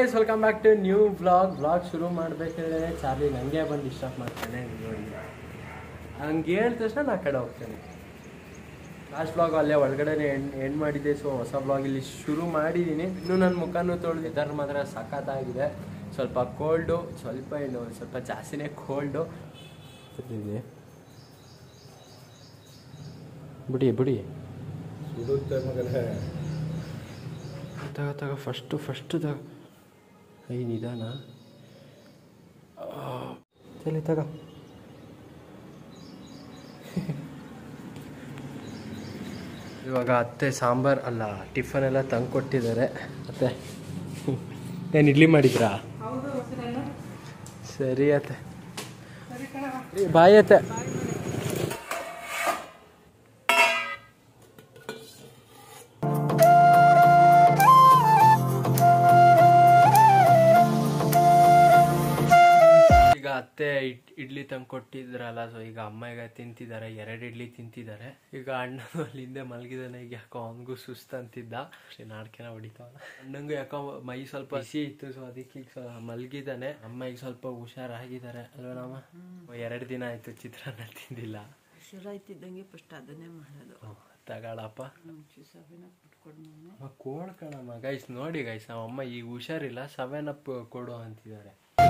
guys welcome back to new vlog vlog ಶುರು ಮಾಡಬೇಕಾದ್ರೆ Charlie ನನಗೆ ಬಂದು ಡಿಸ್ಟರ್ಬ್ ಮಾಡ್ತಾನೆ ಹಂಗೆ ಹೇಳಿದ ತಕ್ಷಣ ನಾ ಕಡೆ ಹೋಗ್ತೇನೆ ಲಾಸ್ಟ್ ವ್ಲಾಗ್ ಅಲ್ಲೇ ಒಳಗಡೆ ಎಂಡ್ ಎಂಡ್ ಮಾಡಿದ್ದೆ ಸೊ ಹೊಸ ವ್ಲಾಗ್ ಇಲ್ಲಿ ಶುರು ಮಾಡಿದ್ದೀನಿ ಇನ್ನೂ ನನ್ನ ಮುಖನೂ ತೊಳೆದು ಇದರ ಮಾತ್ರ ಸಖತ್ತಾಗಿದೆ ಸ್ವಲ್ಪ ಕೋಲ್ಡು ಸ್ವಲ್ಪ ಏನು ಸ್ವಲ್ಪ ಜಾಸ್ತಿನೇ ಕೋಲ್ಡು ಬಿಡಿ ಬಿಡಿ ಸುಡುತ್ತೆ ಮಗನೇ ತಗ ತಗ ಫಸ್ಟು ಫಸ್ಟು ತಗ ಐ ನಿಧಾನ ಚಲಿ ತಗ ಇವಾಗ ಅತ್ತೆ ಸಾಂಬಾರ್ ಅಲ್ಲ ಟಿಫನ್ ಎಲ್ಲ ತಂದು ಕೊಟ್ಟಿದ್ದಾರೆ ಅತ್ತೆ ಏನು ಇಡ್ಲಿ ಮಾಡಿದ್ರಾ ಸರಿ ಅತ್ತೆ ಏ, ಬಾಯ್ ಅತ್ತೆ ಈಗ ಅತ್ತೆ ಇಡ್- ಇಡ್ಲಿ ತಂದು ಕೊಟ್ಟಿದ್ರಲ್ಲ ಸೊ ಈಗ ಅಮ್ಮ ಈಗ ತಿಂತಿದ್ದಾರೆ ಎರಡು ಇಡ್ಲಿ ತಿಂತಿದ್ದಾರೆ ಈಗ ಅಣ್ಣನು ಅಲ್ಲಿ ಹಿಂದೆ ಮಲಗಿದಾನೆ ಈಗ ಯಾಕೋ ಅವನಿಗೂ ಸುಸ್ತು ಅಂತಿದ್ದ ಅಷ್ಟೇ ನಾಡ್ಕೆನ ಹೊಡಿತಾವಲ್ಲ ಅಣ್ಣಂಗೂ ಯಾಕೋ ಮೈ ಸ್ವಲ್ಪ ಬಿಸಿ ಇತ್ತು ಸೊ ಅದಕ್ಕೆ ಈಗ ಸ್ವಲ್ಪ ಮಲಗಿದಾನೆ ಅಮ್ಮ ಈಗ ಸ್ವಲ್ಪ ಹುಷಾರಾಗಿದ್ದಾರೆ ಅಲ್ವಾ ನಮ್ಮ ಎರಡು ದಿನ ಆಯ್ತು ಚಿತ್ರಾನ್ನ ತಿಂದಿಲ್ಲ ಶುರುವಾಯ್ತಿದ್ದಂಗೆ ಫಸ್ಟ್ ಅದನ್ನೇ ಮಾಡೋದು ಹ್ಮ್, ತಗೊಳಪ್ಪ ಸವಿನ ಕುಟ್ಕೊಂಡು ಅಮ್ಮ ಕೋಡ್ ಕಣಮ್ಮ ಗೈಸ್ ನೋಡಿ ಗೈಸ್ ನಮ್ಮ ಅಮ್ಮ ಈಗ ಹುಷಾರಿಲ್ಲ ಸೆವೆನ್ ಅಪ್ ಕೊಡು ಅಂತಿದ್ದಾರೆ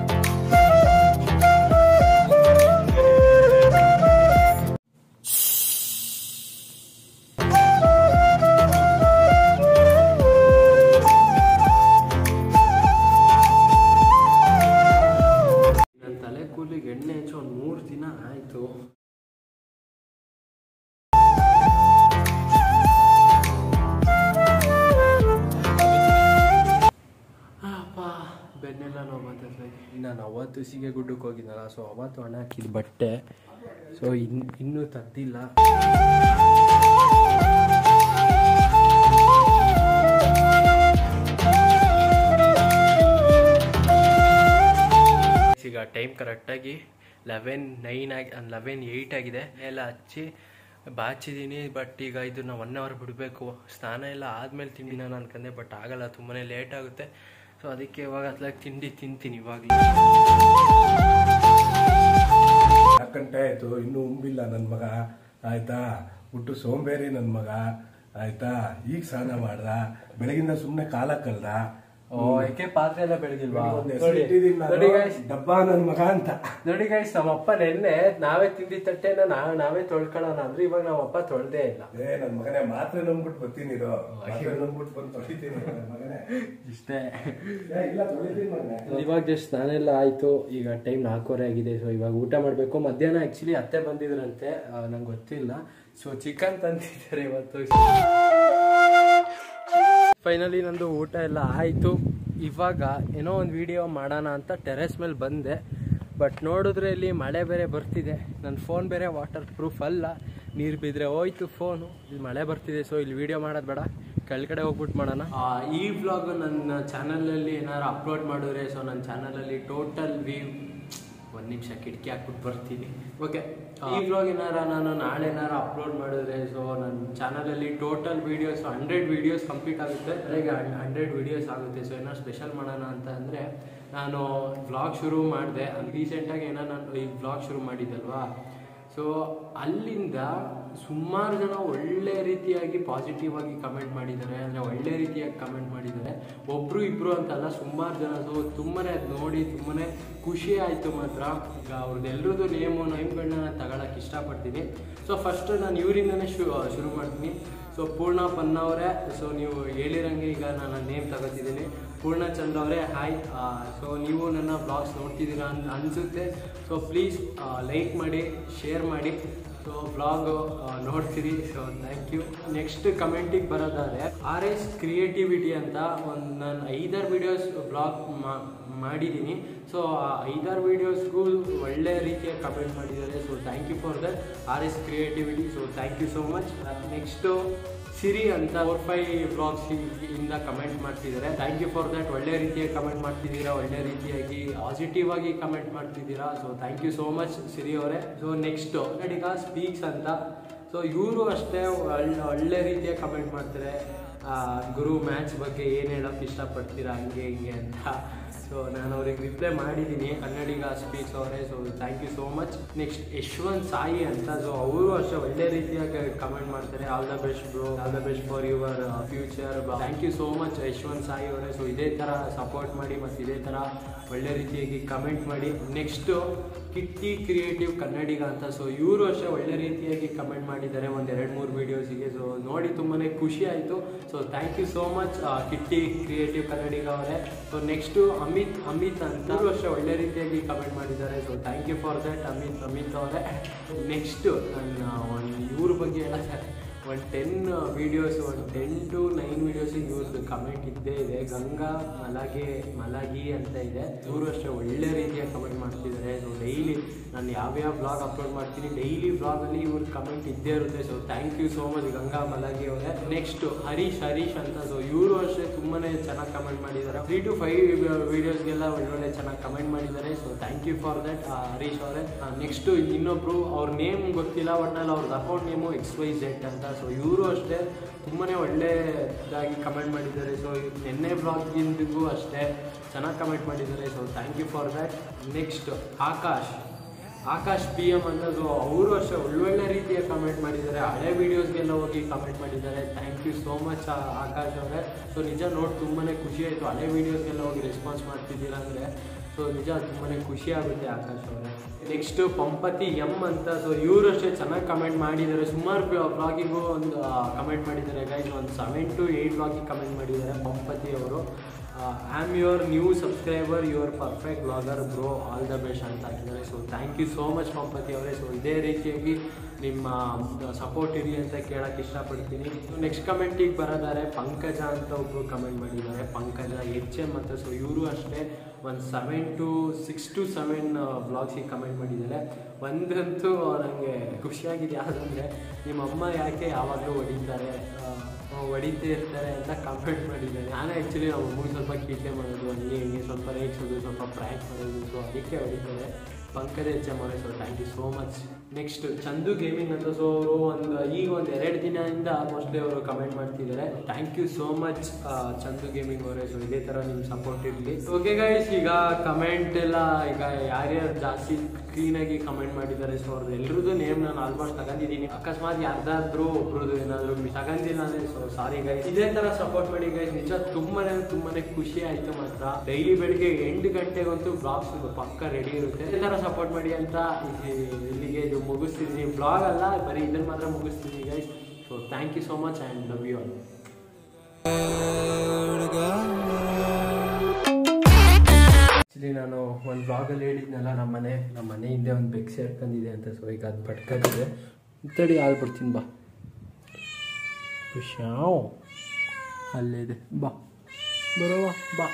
ನನ್ನ ತಲೆ ಕೂಲಿಗೆ ಎಣ್ಣೆ ಹಚ್ಚಿ ಒಂದು ಮೂರು ದಿನ ಆಯಿತು ಅಪ್ಪ ಬೆನ್ನೆಲ್ಲ ನೋವು ಬರ್ತೈತೆ ನಾನು ಅವತ್ತು ಸಿಗೆ ಗುಡ್ಡಕ್ಕೆ ಹೋಗಿದ್ದಲ್ಲ ಸೊ ಅವತ್ತು ಒಣ ಹಾಕಿದ ಬಟ್ಟೆ ಸೊ ಇನ್ ಇನ್ನೂ ತದ್ದಿಲ್ಲ ಈಗ ಟೈಮ್ ಕರೆಕ್ಟಾಗಿ ಲೆವೆನ್ ನೈನ್ ಆಗಿ ಲೆವೆನ್ ಏಯ್ಟ್ ಆಗಿದೆ ಎಲ್ಲ ಹಚ್ಚಿ ಬಾಚಿದ್ದೀನಿ ಬಟ್ ಈಗ ಇದನ್ನ ಒನ್ ಅವರ್ ಬಿಡಬೇಕು ಸ್ನಾನ ಎಲ್ಲ ಆದಮೇಲೆ ತಿಂಡಿ ನಾನು ಅನ್ಕೊಂಡೆ ಬಟ್ ಆಗಲ್ಲ ತುಂಬಾ ಲೇಟ್ ಆಗುತ್ತೆ ಸೊ ಅದಕ್ಕೆ ಇವಾಗ ಅತ್ಲಾಗ ತಿಂಡಿ ತಿಂತೀನಿ ಇವಾಗಲೇ ನಾಲ್ಕು ಗಂಟೆ ಆಯ್ತು ಇನ್ನೂ ಉಂಬಿಲ್ಲ ನನ್ನ ಮಗ ಆಯ್ತಾ ಹುಟ್ಟು ಸೋಂಬೇರಿ ನನ್ನ ಮಗ ಆಯ್ತಾ ಈಗ ಸ್ನಾನ ಮಾಡ್ದ ಬೆಳಗಿಂದ ಸುಮ್ಮನೆ ಕಾಲ ಕಳ್ದ ಓ ಯಾಕೆ ಪಾತ್ರೆ ಎಲ್ಲ ಬೆಳಗಿಲ್ವಾ ಒಂದ್ ಹೆಸ್ರು ನೋಡಿ ಇಟ್ಟಿದೀನಿ ನಾನು, ನೋಡಿ guys, ಡಬ್ಬ ನನ್ನ ಮಗ ಅಂತ ನೋಡಿ ಗೈಸ್ ನಮ್ಮಪ್ಪ ನೆನ್ನೆ ನಾವೇ ತಿಂದಿ ತಟ್ಟೆನ ನಾ- ನಾವೇ ತೊಳ್ಕೊಳ್ಳೋಣ ಅಂದ್ರೆ ಇವಾಗ ನಮ್ಮಪ್ಪ ತೊಳ್ದೇ ಇಲ್ಲ ಏ ನನ್ನ ಮಗನೇ ಮಾತ್ರೆ ನಂಬ್ಬಿಟ್ಟು ಬರ್ತೀನಿ ಇರೋ ಮಾತ್ರೆ ನಂಬ್ಬಿಟ್ಟು ಬಂದು ತೊಳಿತೀನಿ ನನ್ನ ಮಗನೇ ಇಷ್ಟೇ ಏ, ಇಲ್ಲ ತೊಳಿತೀನಿ ಮಗನೇ ಇವಾಗ ಜಸ್ಟ್ ಸ್ನಾನೆಲ್ಲ ಆಯ್ತು ಈಗ ಟೈಮ್ ನಾಲ್ಕೂವರೆ ಆಗಿದೆ ಸೊ ಇವಾಗ ಊಟ ಮಾಡಬೇಕು ಮಧ್ಯಾಹ್ನ ಆ್ಯಕ್ಚುಲಿ ಅತ್ತೆ ಬಂದಿದ್ರಂತೆ ನಂಗೆ ಗೊತ್ತಿಲ್ಲ ಸೊ ಚಿಕನ್ ತಂದಿದ್ದಾರೆ ಇವತ್ತು ಫೈನಲಿ ನಂದು ಊಟ ಎಲ್ಲ ಆಯಿತು ಇವಾಗ ಏನೋ ಒಂದು ವಿಡಿಯೋ ಮಾಡೋಣ ಅಂತ ಟೆರೆಸ್ ಮೇಲೆ ಬಂದೆ ಬಟ್ ನೋಡಿದ್ರೆ ಇಲ್ಲಿ ಮಳೆ ಬೇರೆ ಬರ್ತಿದೆ ನನ್ನ ಫೋನ್ ಬೇರೆ ವಾಟರ್ ಪ್ರೂಫ್ ಅಲ್ಲ ನೀರು ಬಿದ್ದರೆ ಹೋಯ್ತು ಫೋನು ಇಲ್ಲಿ ಮಳೆ ಬರ್ತಿದೆ ಸೊ ಇಲ್ಲಿ ವಿಡಿಯೋ ಮಾಡೋದು ಬೇಡ ಕೆಳಗಡೆ ಹೋಗ್ಬಿಟ್ಟು ಮಾಡೋಣ ಈ ವ್ಲಾಗ್ ನನ್ನ ಚಾನಲಲ್ಲಿ ಏನಾರು ಅಪ್ಲೋಡ್ ಮಾಡಿದ್ರೆ ಸೊ ನನ್ನ ಚಾನಲಲ್ಲಿ ಟೋಟಲ್ ವ್ಯೂ ಒಂದು ನಿಮಿಷ ಕಿಟಕಿ ಹಾಕ್ಬಿಟ್ಟು ಬರ್ತೀನಿ ಓಕೆ ಈ ವ್ಲಾಗ್ ಏನಾರ ನಾನು ನಾಳೆ ಏನಾರ ಅಪ್ಲೋಡ್ ಮಾಡಿದ್ರೆ ಸೊ ನನ್ನ ಚಾನಲಲ್ಲಿ total videos hundred videos complete ಆಗುತ್ತೆ ಈಗ ಹಂಡ್ರೆಡ್ ವೀಡಿಯೋಸ್ ಆಗುತ್ತೆ ಸೊ ಏನಾರು ಸ್ಪೆಷಲ್ ಮಾಡೋಣ ಅಂತ ಅಂದರೆ ನಾನು ವ್ಲಾಗ್ ಶುರು ಮಾಡಿದೆ ರೀಸೆಂಟಾಗಿ ಏನೋ ನಾನು ಈ ವ್ಲಾಗ್ ಶುರು ಮಾಡಿದ್ದಲ್ವಾ ಸೊ ಅಲ್ಲಿಂದ ಸುಮಾರು ಜನ ಒಳ್ಳೆ ರೀತಿಯಾಗಿ ಪಾಸಿಟಿವ್ ಆಗಿ ಕಮೆಂಟ್ ಮಾಡಿದ್ದಾರೆ ಅಂದರೆ ಒಳ್ಳೆ ರೀತಿಯಾಗಿ ಕಮೆಂಟ್ ಮಾಡಿದ್ದಾರೆ ಒಬ್ಬರು ಇಬ್ಬರು ಅಂತಲ್ಲ ಸುಮಾರು ಜನ ಸೊ ತುಂಬನೇ ಅದು ನೋಡಿ ತುಂಬನೇ ಖುಷಿ ಆಯಿತು ಮಾತ್ರ ಈಗ ಅವ್ರದ್ದು ಎಲ್ರದ್ದು ನೇಮು ನೇಮ್ಗಳನ್ನ ನಾನು ತಗೊಳಕ್ಕೆ ಇಷ್ಟಪಡ್ತೀನಿ ಸೊ ಫಸ್ಟ್ ನಾನು ಇವರಿಂದನೇ ಶು ಶುರು ಮಾಡ್ತೀನಿ ಸೊ ಪೂರ್ಣ ಪನ್ನವರೇ ಸೊ ನೀವು ಹೇಳಿರಂಗೆ ಈಗ ನಾನು ನೇಮ್ ತಗೋತಿದ್ದೀನಿ ಪೂರ್ಣಚಂದ್ರ ಅವರೇ ಹಾಯ್ ಸೊ ನೀವು ನನ್ನ ಬ್ಲಾಗ್ಸ್ ನೋಡ್ತಿದ್ದೀರಾ ಅನ್ ಅನಿಸುತ್ತೆ ಸೊ ಪ್ಲೀಸ್ ಲೈಕ್ ಮಾಡಿ ಶೇರ್ ಮಾಡಿ ಸೊ ಬ್ಲಾಗ್ ನೋಡ್ತೀರಿ ಸೊ ಥ್ಯಾಂಕ್ ಯು ನೆಕ್ಸ್ಟ್ ಕಮೆಂಟಿಗೆ ಬರೋದಾದ್ರೆ ಆರ್ ಎಸ್ ಕ್ರಿಯೇಟಿವಿಟಿ ಅಂತ ಒಂದು ನಾನು ಐದಾರು ವೀಡಿಯೋಸ್ ಬ್ಲಾಗ್ ಮಾಡಿದ್ದೀನಿ ಸೊ ಆ ಐದಾರು ವೀಡಿಯೋಸ್ಗೂ ಒಳ್ಳೆ ರೀತಿಯ ಕಮೆಂಟ್ ಮಾಡಿದ್ದಾರೆ so thank you for that R S creativity so thank you so much next Siri ಅಂತ ಫೋರ್ ಫೈವ್ ಬ್ಲಾಗ್ಸ್ ಇಂದ ಕಮೆಂಟ್ ಮಾಡ್ತಿದ್ದಾರೆ ಥ್ಯಾಂಕ್ ಯು ಫಾರ್ ದಟ್ ಒಳ್ಳೆ ರೀತಿಯಾಗಿ ಕಮೆಂಟ್ ಮಾಡ್ತಿದ್ದೀರಾ ಒಳ್ಳೆ ರೀತಿಯಾಗಿ ಪಾಸಿಟಿವ್ ಆಗಿ ಕಮೆಂಟ್ ಮಾಡ್ತಿದ್ದೀರಾ so thank you so much Siri ಅವರೇ ಸೊ ನೆಕ್ಸ್ಟ್ ಕನ್ನಡಿಗ ಸ್ಪೀಕ್ಸ್ ಅಂತ ಸೊ ಇವರು ಅಷ್ಟೇ ಒಳ್ಳೆ ಒಳ್ಳೆ ರೀತಿಯ ಕಮೆಂಟ್ ಮಾಡ್ತಾರೆ ಗುರು ಮ್ಯಾಚ್ ಬಗ್ಗೆ ಏನು ಹೇಳೋಕೆ ಇಷ್ಟಪಡ್ತೀರಾ ಹಂಗೆ ಹಿಂಗೆ ಅಂತ ಸೊ ನಾನು ಅವ್ರಿಗೆ ರಿಪ್ಲೈ ಮಾಡಿದ್ದೀನಿ ಕನ್ನಡಿಗ ಸ್ಪೀಕ್ಸ್ ಅವರೇ so thank you so much next Yashwanth Sai ಅಂತ ಸೊ ಅವರು ಅಷ್ಟೇ ಒಳ್ಳೆ ರೀತಿಯಾಗಿ ಕಮೆಂಟ್ ಮಾಡ್ತಾರೆ all the best bro all the best for your future thank you so much Yashwanth Sai ಅವರೇ ಸೊ ಇದೇ ಥರ ಸಪೋರ್ಟ್ ಮಾಡಿ ಮತ್ತು ಇದೇ ಥರ ಒಳ್ಳೆ ರೀತಿಯಾಗಿ ಕಮೆಂಟ್ ಮಾಡಿ ನೆಕ್ಸ್ಟು ಕಿಟ್ಟಿ ಕ್ರಿಯೇಟಿವ್ ಕನ್ನಡಿಗ ಅಂತ ಸೊ ಇವರು ಅಷ್ಟೇ ಒಳ್ಳೆ ರೀತಿಯಾಗಿ ಕಮೆಂಟ್ ಮಾಡಿದ್ದಾರೆ ಒಂದು ಎರಡು ಮೂರು ವೀಡಿಯೋಸಿಗೆ ಸೊ ನೋಡಿ ತುಂಬಾ ಖುಷಿ ಆಯಿತು so thank you so much Kitty creative Kannadiga ಅವರೇ ಸೊ ನೆಕ್ಸ್ಟು ಅಮಿತ್ ಅಮಿತ್ ಅಂತ ಇವರು ಅಷ್ಟೇ ಒಳ್ಳೆ ರೀತಿಯಾಗಿ ಕಮೆಂಟ್ ಮಾಡಿದ್ದಾರೆ so thank you for that Amit Amit ಅವರೇ ನೆಕ್ಸ್ಟು ನನ್ನ ಒಂದು ಇವ್ರ ಬಗ್ಗೆ ಎಲ್ಲ ಒಂದು ಟೆನ್ ವೀಡಿಯೋಸ್ ಒಂದು ಟೆನ್ ಟು ನೈನ್ ವೀಡಿಯೋಸಿಗೆ ಇವ್ರದ್ದು ಕಮೆಂಟ್ ಇದ್ದೇ ಇದೆ ಗಂಗಾ ಮಲಗೆ ಮಲಗಿ ಅಂತ ಇದೆ ಇವರು ಅಷ್ಟೇ ಒಳ್ಳೆ ರೀತಿಯಾಗಿ ಕಮೆಂಟ್ ಮಾಡ್ತಿದ್ದಾರೆ ಸೊ ಡೈಲಿ ನಾನು ಯಾವ್ಯಾವ ಬ್ಲಾಗ್ ಅಪ್ಲೋಡ್ ಮಾಡ್ತೀನಿ ಡೈಲಿ ಬ್ಲಾಗಲ್ಲಿ ಇವ್ರ ಕಮೆಂಟ್ ಇದ್ದೇ ಇರುತ್ತೆ so thank you so much Ganga ಮಲಗಿ ಅವರೇ ನೆಕ್ಸ್ಟ್ ಹರೀಶ್ ಹರೀಶ್ ಅಂತ ಸೊ ಇವರು ಅಷ್ಟೇ ತುಂಬಾ ಚೆನ್ನಾಗಿ ಕಮೆಂಟ್ ಮಾಡಿದ್ದಾರೆ ತ್ರೀ ಟು ಫೈವ್ ವೀಡಿಯೋಸ್ಗೆಲ್ಲ ಒಳ್ಳೊಳ್ಳೆ ಚೆನ್ನಾಗಿ ಕಮೆಂಟ್ ಮಾಡಿದ್ದಾರೆ so thank you for that Harish ಅವರೇ ನೆಕ್ಸ್ಟ್ ಇನ್ನೊಬ್ರು ಅವ್ರ ನೇಮ್ ಗೊತ್ತಿಲ್ಲ ಒಟ್ನಲ್ಲಿ ಅವ್ರದ್ದು account name X Y Z ಅಂತ ಸೊ ಇವರು ಅಷ್ಟೇ ತುಂಬಾ ಒಳ್ಳೆದಾಗಿ ಕಮೆಂಟ್ ಮಾಡಿದ್ದಾರೆ ಸೊ ನಿನ್ನೆ ಬ್ಲಾಗಿಂದಿಗೂ ಅಷ್ಟೇ ಚೆನ್ನಾಗಿ ಕಮೆಂಟ್ ಮಾಡಿದ್ದಾರೆ so thank you for that next Akash Akash P M ಅಂತ ಸೊ ಅವರು ಅಷ್ಟೇ ಒಳ್ಳೊಳ್ಳೆ ರೀತಿಯ ಕಮೆಂಟ್ ಮಾಡಿದ್ದಾರೆ ಹಳೆ ವೀಡಿಯೋಸ್ಗೆಲ್ಲ ಹೋಗಿ ಕಮೆಂಟ್ ಮಾಡಿದ್ದಾರೆ thank you so much Akash ಅವರೇ ಸೊ ನಿಜ ನೋಡಿ ತುಂಬಾ ಖುಷಿ ಆಯಿತು ಹಳೆ ವೀಡಿಯೋಸ್ಗೆಲ್ಲ ಹೋಗಿ ರೆಸ್ಪಾನ್ಸ್ ಮಾಡ್ತಿದ್ದೀರಾ ಅಂದರೆ ಸೊ ನಿಜ ತುಂಬಾ ಖುಷಿ ಆಗುತ್ತೆ ಆಕಾಶ್ ಅವರೇ ನೆಕ್ಸ್ಟ್ ಪಂಪತಿ ಎಮ್ ಅಂತ ಸೊ ಇವರು ಅಷ್ಟೇ ಚೆನ್ನಾಗಿ ಕಮೆಂಟ್ ಮಾಡಿದ್ದಾರೆ ಸುಮಾರು ಬ್ಲಾಗಿಗೂ ಒಂದು ಕಮೆಂಟ್ ಮಾಡಿದ್ದಾರೆ ಗೈಸ್ ಒಂದು ಸೆವೆನ್ ಟು ಏಯ್ಟ್ ಬ್ಲಾಗಿಗೆ ಕಮೆಂಟ್ ಮಾಡಿದ್ದಾರೆ ಪಂಪತಿ ಅವರು I am your new subscriber your perfect blogger bro all the best ಅಂತ ಹಾಕಿದ್ದಾರೆ so thank you so much Pampathi ಅವರೇ ಸೊ ಇದೇ ರೀತಿಯಾಗಿ ನಿಮ್ಮ ಸಪೋರ್ಟ್ ಇರಲಿ ಅಂತ ಕೇಳಕ್ಕೆ ಇಷ್ಟಪಡ್ತೀನಿ ನೆಕ್ಸ್ಟ್ ಕಮೆಂಟಿಗೆ ಬರೋದಾರೆ ಪಂಕಜ ಅಂತ ಒಬ್ಬರು ಕಮೆಂಟ್ ಮಾಡಿದ್ದಾರೆ ಪಂಕಜ ಎಚ್ ಎಮ್ ಅಂತ ಸೊ ಇವರು ಅಷ್ಟೇ ಒಂದು seven two six two seven ಬ್ಲಾಗ್ಸಿಗೆ ಕಮೆಂಟ್ ಮಾಡಿದ್ದಾರೆ ಒಂದಂತೂ ನನಗೆ ಖುಷಿಯಾಗಿದೆ ಯಾವುದಂದರೆ ನಿಮ್ಮ ಅಮ್ಮ ಯಾಕೆ ಯಾವಾಗಲೂ ಹೊಡಿತಾರೆ ಆ, ಹೊಡಿತಾ ಇರ್ತಾರೆ ಅಂತ ಕಮೆಂಟ್ ಮಾಡಿದ್ದಾರೆ ನಾನು ಆ್ಯಕ್ಚುಲಿ ನಮ್ಮ ಅಮ್ಮಗೆ ಸ್ವಲ್ಪ ಕೀಟೆ ಮಾಡೋದು ಹಂಗೆ ಹಿಂಗೆ ಸ್ವಲ್ಪ ರೇಗಿಸೋದು ಸ್ವಲ್ಪ ಪ್ರ್ಯಾಂಕ್ ಮಾಡೋದು ಸೊ ಅದಕ್ಕೆ ಹೊಡಿತಾರೆ ಪಂಕಜ ಎಚ್ ಎಮ್ ಅವರೇ so thank you so much next Chandu gaming ಅಂತ ಸೊ ಅವರು ಒಂದು ಈಗ ಒಂದು ಎರಡು ದಿನದಿಂದ ಮೋಸ್ಟ್ಲಿ ಅವರು ಕಮೆಂಟ್ ಮಾಡ್ತಿದ್ದಾರೆ thank you so much Chandu gaming ಅವರೇ ಸೊ ಇದೇ ಥರ ನಿಮ್ಮ ಸಪೋರ್ಟ್ ಇರಲಿ ಓಕೆ ಗೈಸ್ ಈಗ ಕಮೆಂಟ್ ಎಲ್ಲ ಈಗ ಯಾರ್ಯಾರು ಜಾಸ್ತಿ ಕ್ಲೀನಾಗಿ ಕಮೆಂಟ್ ಮಾಡಿದ್ದಾರೆ ಸೊ ಅವ್ರದ್ದು ಎಲ್ರದ್ದು ನೇಮ್ ನಾನು ಆಲ್ಮೋಸ್ಟ್ ತಗೊಂಡಿದ್ದೀನಿ ಅಕಸ್ಮಾತ್ ಯಾರ್ದಾದ್ರೂ ಒಬ್ರದ್ದು ಏನಾದರೂ ತಗೊಂಡಿಲ್ಲ ಅಂದರೆ ಸೊ ಸಾರಿ ಗೈಸ್ ಇದೇ ಥರ ಸಪೋರ್ಟ್ ಮಾಡಿ ಗೈಸ್ ನಿಜ ತುಂಬಾನೇ ತುಂಬಾನೇ ಖುಷಿ ಆಯಿತು ಮಾತ್ರ ಡೈಲಿ ಬೆಳಿಗ್ಗೆ ಎಂಟು ಗಂಟೆಗಂತೂ ಬ್ಲಾಗ್ಸ್ ಪಕ್ಕ ರೆಡಿ ಇರುತ್ತೆ ಇದೇ ಥರ ಸಪೋರ್ಟ್ ಮಾಡಿ ಅಂತ ಇಲ್ಲಿ- ಇಲ್ಲಿಗೆ ಇದು ಮುಗಿಸ್ತಿದ್ದೀನಿ ಬ್ಲಾಗ್ ಅಲ್ಲ ಬರೀ ಇದನ್ನು ಮಾತ್ರ ಮುಗಿಸ್ತೀನಿ guys so thank you so much and love you all actually ನಾನು ಒಂದು ಬ್ಲಾಗಲ್ಲಿ ಹೇಳಿದ್ನಲ್ಲ ನಮ್ಮ ಮನೆ ನಮ್ಮ ಮನೆ ಹಿಂದೆ ಒಂದು ಬೆಕ್ ಸೇರ್ಕೊಂಡಿದೆ ಅಂತ ಸೊ ಈಗ ಅದು ಪಟ್ಕೊಂಡಿದೆ ತಡಿ ಹಾಲು ಬಿಡ್ತೀನಿ ಬಾ ಖುಷಾವ್ ಅಲ್ಲೇ ಇದೆ ಬಾ ಬರೋವಾ ಬಾ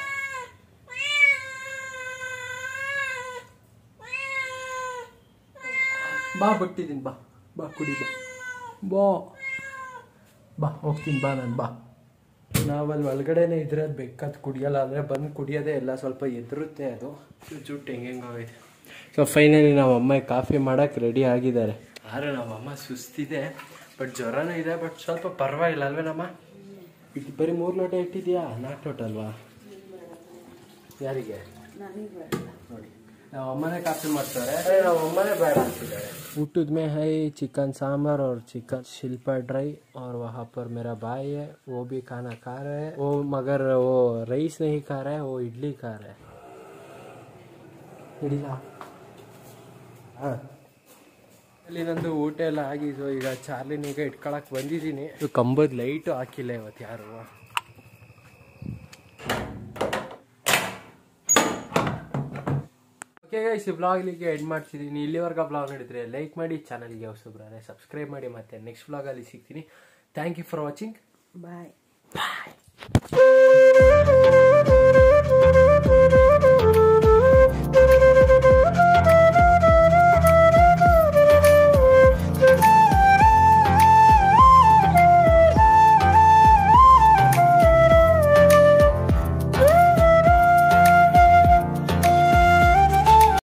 ಬಾ ಬಿಟ್ಟಿದ್ದೀನಿ ಬಾ ಬಾ ಕುಡಿ ಬಾ ಬಾ ಬಾ ಹೋಗ್ತೀನಿ ಬಾ ನಾನು ಬಾ ನಾವಲ್ಲಿ ಒಳಗಡೆನೆ ಇದ್ರೆ ಬೇಕಾದ್ ಕುಡಿಯಲ್ಲ ಅಂದರೆ ಬಂದು ಕುಡಿಯೋದೇ ಎಲ್ಲ ಸ್ವಲ್ಪ ಎದುರುತ್ತೆ ಅದು ಜುಟ್ಟು ಹೆಂಗೆ ಹೆಂಗಾಗೈತೆ ಸೊ ಫೈನಲಿ ನಾವು ಅಮ್ಮ ಕಾಫಿ ಮಾಡೋಕೆ ರೆಡಿ ಆಗಿದ್ದಾರೆ ಆದರೆ ನಮ್ಮ ಅಮ್ಮ ಸುಸ್ತಿದೆ ಬಟ್ ಜ್ವರನೂ ಇದೆ ಬಟ್ ಸ್ವಲ್ಪ ಪರವಾಗಿಲ್ಲ ಅಲ್ವೇನಮ್ಮ ಇದು ಬರೀ ಮೂರು ಲೋಟ ಇಟ್ಟಿದ್ಯಾ ನಾಲ್ಕು ಲೋಟ ಅಲ್ವಾ ಯಾರಿಗೆ ನೋಡಿ ನಾವು ಅಮ್ಮನೇ ಕಾಫಿ ಮಾಡ್ತಾರೆ ನಾವು ಅಮ್ಮನೇ ಬೇಡ ಅಂತಿದ್ದಾರೆ ऊटद में है चिकन सांबर और चिकन शिल्पा ड्राई और वहाँ पर मेरा भाई है वो भी खाना खा रहे हैं वो मगर वो राइस नहीं खा रहा है वो इडली खा रहा है ಇಡಿಲ್ಲ ಹಾಂ ಅಲ್ಲಿ ನಂದು ಊಟ ಎಲ್ಲ ಆಗಿ ಸೊ ಈಗ ಚಾರ್ಲಿನೀಗ ಇಟ್ಕೊಳಕ್ ಬಂದಿದ್ದೀನಿ ಕಂಬದ ಲೈಟು ಹಾಕಿಲ್ಲ ಇವತ್ತು ಯಾರು ಓಕೆ ಗೈಸ್ ಬ್ಲಾಗ್ಲಿಗೆ ಎಡ್ ಮಾಡ್ತಿದ್ದೀನಿ ಇಲ್ಲಿವರೆಗೆ ಬ್ಲಾಗ್ ನೋಡಿದ್ರೆ ಲೈಕ್ ಮಾಡಿ ಚಾನಲ್ಗೆ ಹೊಸಬ್ರೆ ಸಬ್ಸ್ಕ್ರೈಬ್ ಮಾಡಿ ಮತ್ತೆ ನೆಕ್ಸ್ಟ್ ಬ್ಲಾಗಲ್ಲಿ ಸಿಗ್ತೀನಿ thank you for watching bye bye